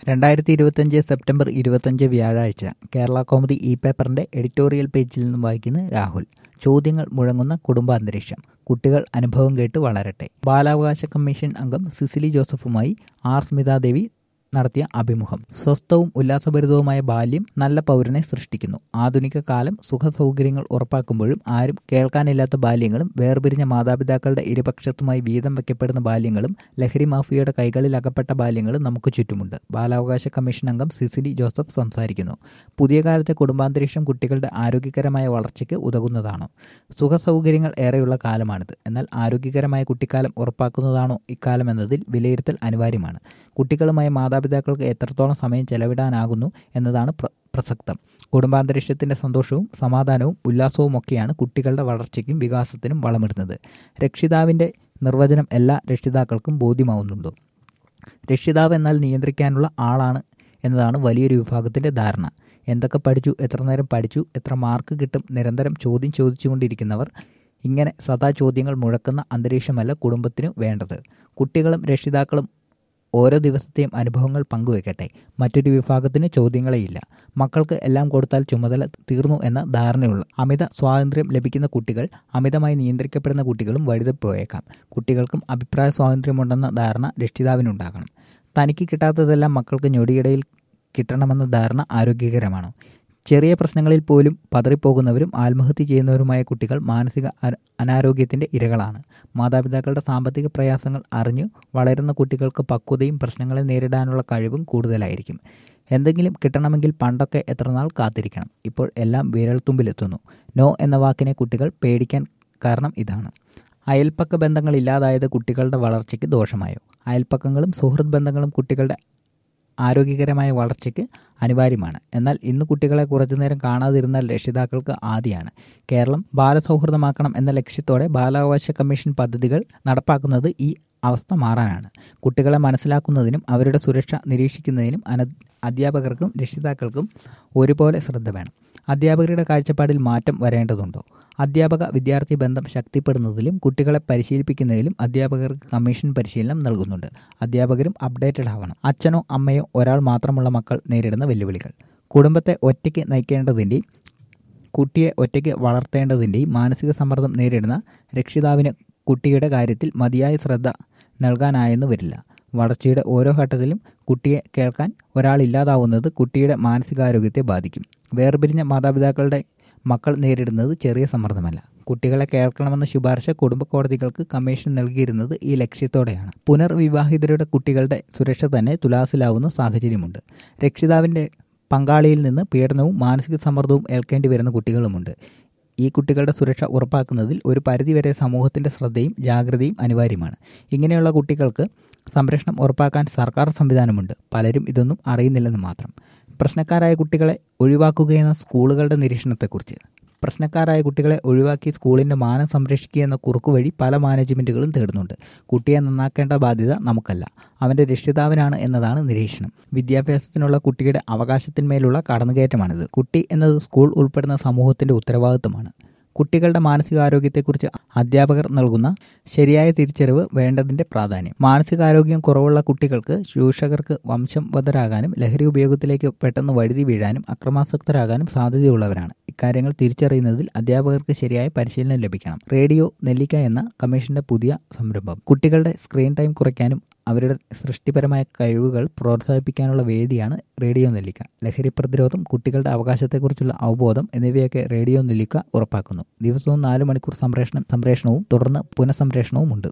രണ്ടായിരത്തി ഇരുപത്തഞ്ച് സെപ്റ്റംബർ ഇരുപത്തഞ്ച് വ്യാഴാഴ്ച കേരള കോമഡി ഇ പേപ്പറിന്റെ എഡിറ്റോറിയൽ പേജിൽ നിന്നും വായിക്കുന്ന രാഹുൽ ചോദ്യങ്ങൾ മുഴങ്ങുന്ന കുടുംബാന്തരീക്ഷം കുട്ടികൾ അനുഭവം കേട്ട് വളരട്ടെ ബാലാവകാശ കമ്മീഷൻ അംഗം സിസിലി ജോസഫുമായി ആർ സ്മിതാദേവി നടത്തിയ അഭിമുഖം സ്വസ്ഥവും ഉല്ലാസഭരിതവുമായ ബാല്യം നല്ല പൗരനെ സൃഷ്ടിക്കുന്നു ആധുനിക കാലം സുഖ സൗകര്യങ്ങൾ ഉറപ്പാക്കുമ്പോഴും ആരും കേൾക്കാനില്ലാത്ത ബാല്യങ്ങളും വേർപിരിഞ്ഞ മാതാപിതാക്കളുടെ ഇരുപക്ഷത്തുമായി വീതം വയ്ക്കപ്പെടുന്ന ബാല്യങ്ങളും ലഹരി മാഫിയയുടെ കൈകളിൽ അകപ്പെട്ട ബാല്യങ്ങളും നമുക്ക് ചുറ്റുമുണ്ട് ബാലാവകാശ കമ്മീഷൻ അംഗം സിസിലി ജോസഫ് സംസാരിക്കുന്നു പുതിയ കാലത്തെ കുടുംബാന്തരീക്ഷം കുട്ടികളുടെ ആരോഗ്യകരമായ വളർച്ചയ്ക്ക് ഉതകുന്നതാണോ സുഖ സൗകര്യങ്ങൾ ഏറെയുള്ള കാലമാണിത് എന്നാൽ ആരോഗ്യകരമായ കുട്ടിക്കാലം ഉറപ്പാക്കുന്നതാണോ ഇക്കാലം എന്നതിൽ വിലയിരുത്തൽ അനിവാര്യമാണ് കുട്ടികളുമായി മാതാപിതാക്കൾക്ക് എത്രത്തോളം സമയം ചെലവിടാനാകുന്നു എന്നതാണ് പ്രസക്തം കുടുംബാന്തരീക്ഷത്തിൻ്റെ സന്തോഷവും സമാധാനവും ഉല്ലാസവും ഒക്കെയാണ് കുട്ടികളുടെ വളർച്ചയ്ക്കും വികാസത്തിനും വളമിടുന്നത് രക്ഷിതാവിൻ്റെ നിർവചനം എല്ലാ രക്ഷിതാക്കൾക്കും ബോധ്യമാവുന്നുണ്ടോ രക്ഷിതാവ് എന്നാൽ നിയന്ത്രിക്കാനുള്ള ആളാണ് എന്നതാണ് വലിയൊരു വിഭാഗത്തിൻ്റെ ധാരണ എന്തൊക്കെ പഠിച്ചു എത്ര നേരം പഠിച്ചു എത്ര മാർക്ക് കിട്ടും നിരന്തരം ചോദ്യം ചോദിച്ചുകൊണ്ടിരിക്കുന്നവർ ഇങ്ങനെ സദാ ചോദ്യങ്ങൾ മുഴക്കുന്ന അന്തരീക്ഷമല്ല കുടുംബത്തിന് വേണ്ടത് കുട്ടികളും രക്ഷിതാക്കളും ഓരോ ദിവസത്തെയും അനുഭവങ്ങൾ പങ്കുവെക്കട്ടെ മറ്റൊരു വിഭാഗത്തിന് ചോദ്യങ്ങളെയില്ല മക്കൾക്ക് എല്ലാം കൊടുത്താൽ ചുമതല തീർന്നു എന്ന ധാരണയുള്ള അമിത സ്വാതന്ത്ര്യം ലഭിക്കുന്ന കുട്ടികൾ അമിതമായി നിയന്ത്രിക്കപ്പെടുന്ന കുട്ടികളും വഴുതപ്പോയേക്കാം കുട്ടികൾക്കും അഭിപ്രായ സ്വാതന്ത്ര്യമുണ്ടെന്ന ധാരണ രക്ഷിതാവിനുണ്ടാകണം തനിക്ക് കിട്ടാത്തതെല്ലാം മക്കൾക്ക് ഞൊടിയിടയിൽ കിട്ടണമെന്ന ധാരണ ആരോഗ്യകരമാണോ ചെറിയ പ്രശ്നങ്ങളിൽ പോലും പതറിപ്പോകുന്നവരും ആത്മഹത്യ ചെയ്യുന്നവരുമായ കുട്ടികൾ മാനസിക അനാരോഗ്യത്തിൻ്റെ ഇരകളാണ് മാതാപിതാക്കളുടെ സാമ്പത്തിക പ്രയാസങ്ങൾ അറിഞ്ഞു വളരുന്ന കുട്ടികൾക്ക് പക്വതയും പ്രശ്നങ്ങളെ നേരിടാനുള്ള കഴിവും കൂടുതലായിരിക്കും എന്തെങ്കിലും കിട്ടണമെങ്കിൽ പണ്ടൊക്കെ എത്രനാൾ കാത്തിരിക്കണം ഇപ്പോൾ എല്ലാം വിരൽത്തുമ്പിലെത്തുന്നു നോ എന്ന വാക്കിനെ കുട്ടികൾ പേടിക്കാൻ കാരണം ഇതാണ് അയൽപ്പക്ക ബന്ധങ്ങൾ ഇല്ലാതായത് കുട്ടികളുടെ വളർച്ചയ്ക്ക് ദോഷമായോ അയൽപ്പക്കങ്ങളും സുഹൃത്ത് ബന്ധങ്ങളും കുട്ടികളുടെ ആരോഗ്യകരമായ വളർച്ചയ്ക്ക് അനിവാര്യമാണ് എന്നാൽ ഇന്ന് കുട്ടികളെ കുറച്ചുനേരം കാണാതിരുന്നാൽ രക്ഷിതാക്കൾക്ക് ആദിയാണ് കേരളം ബാലസൗഹൃദമാക്കണം എന്ന ലക്ഷ്യത്തോടെ ബാലാവകാശ കമ്മീഷൻ പദ്ധതികൾ നടപ്പാക്കുന്നത് ഈ അവസ്ഥ മാറാനാണ് കുട്ടികളെ മനസ്സിലാക്കുന്നതിനും അവരുടെ സുരക്ഷ നിരീക്ഷിക്കുന്നതിനും അന അധ്യാപകർക്കും രക്ഷിതാക്കൾക്കും ഒരുപോലെ ശ്രദ്ധ വേണം അധ്യാപകരുടെ കാഴ്ചപ്പാടിൽ മാറ്റം വരേണ്ടതുണ്ടോ അധ്യാപക വിദ്യാർത്ഥി ബന്ധം ശക്തിപ്പെടുന്നതിലും കുട്ടികളെ പരിശീലിപ്പിക്കുന്നതിലും അധ്യാപകർക്ക് കമ്മീഷൻ പരിശീലനം നൽകുന്നുണ്ട് അധ്യാപകരും അപ്ഡേറ്റഡ് ആവണം അച്ഛനോ അമ്മയോ ഒരാൾ മാത്രമുള്ള മക്കൾ നേരിടുന്ന വെല്ലുവിളികൾ കുടുംബത്തെ ഒറ്റയ്ക്ക് നയിക്കേണ്ടതിൻ്റെയും കുട്ടിയെ ഒറ്റയ്ക്ക് വളർത്തേണ്ടതിൻ്റെയും മാനസിക സമ്മർദ്ദം നേരിടുന്ന രക്ഷിതാവിന് കുട്ടിയുടെ കാര്യത്തിൽ മതിയായ ശ്രദ്ധ നൽകാനായെന്ന് വരില്ല വളർച്ചയുടെ ഓരോ ഘട്ടത്തിലും കുട്ടിയെ കേൾക്കാൻ ഒരാളില്ലാതാവുന്നത് കുട്ടിയുടെ മാനസികാരോഗ്യത്തെ ബാധിക്കും വേർപിരിഞ്ഞ മാതാപിതാക്കളുടെ മക്കൾ നേരിടുന്നത് ചെറിയ സമ്മർദ്ദമല്ല കുട്ടികളെ കേൾക്കണമെന്ന ശുപാർശ കുടുംബ കോടതികൾക്ക് കമ്മീഷൻ നൽകിയിരുന്നത് ഈ ലക്ഷ്യത്തോടെയാണ് പുനർവിവാഹിതരുടെ കുട്ടികളുടെ സുരക്ഷ തന്നെ തുലാസിലാവുന്ന സാഹചര്യമുണ്ട് രക്ഷിതാവിൻ്റെ പങ്കാളിയിൽ നിന്ന് പീഡനവും മാനസിക സമ്മർദ്ദവും ഏൽക്കേണ്ടി വരുന്ന കുട്ടികളുമുണ്ട് ഈ കുട്ടികളുടെ സുരക്ഷ ഉറപ്പാക്കുന്നതിൽ ഒരു പരിധിവരെ സമൂഹത്തിൻ്റെ ശ്രദ്ധയും ജാഗ്രതയും അനിവാര്യമാണ് ഇങ്ങനെയുള്ള കുട്ടികൾക്ക് സംരക്ഷണം ഉറപ്പാക്കാൻ സർക്കാർ സംവിധാനമുണ്ട് പലരും ഇതൊന്നും അറിയുന്നില്ലെന്ന് മാത്രം പ്രശ്നക്കാരായ കുട്ടികളെ ഒഴിവാക്കുകയെന്ന സ്കൂളുകളുടെ നിരീക്ഷണത്തെക്കുറിച്ച് പ്രശ്നക്കാരായ കുട്ടികളെ ഒഴിവാക്കി സ്കൂളിൻ്റെ മാനം സംരക്ഷിക്കുക എന്ന കുറുക്കുവഴി പല മാനേജ്മെൻറ്റുകളും തേടുന്നുണ്ട് കുട്ടിയെ നന്നാക്കേണ്ട ബാധ്യത നമുക്കല്ല അവൻ്റെ രക്ഷിതാവിനാണ് എന്നതാണ് നിരീക്ഷണം വിദ്യാഭ്യാസത്തിനുള്ള കുട്ടിയുടെ അവകാശത്തിന്മേലുള്ള കടന്നുകയറ്റമാണിത് കുട്ടി എന്നത് സ്കൂൾ ഉൾപ്പെടുന്ന സമൂഹത്തിൻ്റെ ഉത്തരവാദിത്വമാണ് കുട്ടികളുടെ മാനസികാരോഗ്യത്തെക്കുറിച്ച് അധ്യാപകർ നൽകുന്ന ശരിയായ തിരിച്ചറിവ് വേണ്ടതിൻ്റെ പ്രാധാന്യം മാനസികാരോഗ്യം കുറവുള്ള കുട്ടികൾക്ക് ശൂഷകർക്ക് വംശംവധരാകാനും ലഹരി ഉപയോഗത്തിലേക്ക് പെട്ടെന്ന് വഴുതി വീഴാനും അക്രമാസക്തരാകാനും സാധ്യതയുള്ളവരാണ് ഇക്കാര്യങ്ങൾ തിരിച്ചറിയുന്നതിൽ അധ്യാപകർക്ക് ശരിയായ പരിശീലനം ലഭിക്കണം റേഡിയോ നെല്ലിക്ക എന്ന കമ്മീഷന്റെ പുതിയ സംരംഭം കുട്ടികളുടെ സ്ക്രീൻ ടൈം കുറയ്ക്കാനും അവരുടെ സൃഷ്ടിപരമായ കഴിവുകൾ പ്രോത്സാഹിപ്പിക്കാനുള്ള വേദിയാണ് റേഡിയോ നെല്ലിക്ക ലഹരി പ്രതിരോധം കുട്ടികളുടെ അവകാശത്തെക്കുറിച്ചുള്ള അവബോധം എന്നിവയൊക്കെ റേഡിയോ നെല്ലിക്ക ഉറപ്പാക്കുന്നു ദിവസവും നാല് മണിക്കൂർ സംപ്രേഷണം സംപ്രേഷണവും തുടർന്ന് പുനഃസംപ്രേഷണവും ഉണ്ട്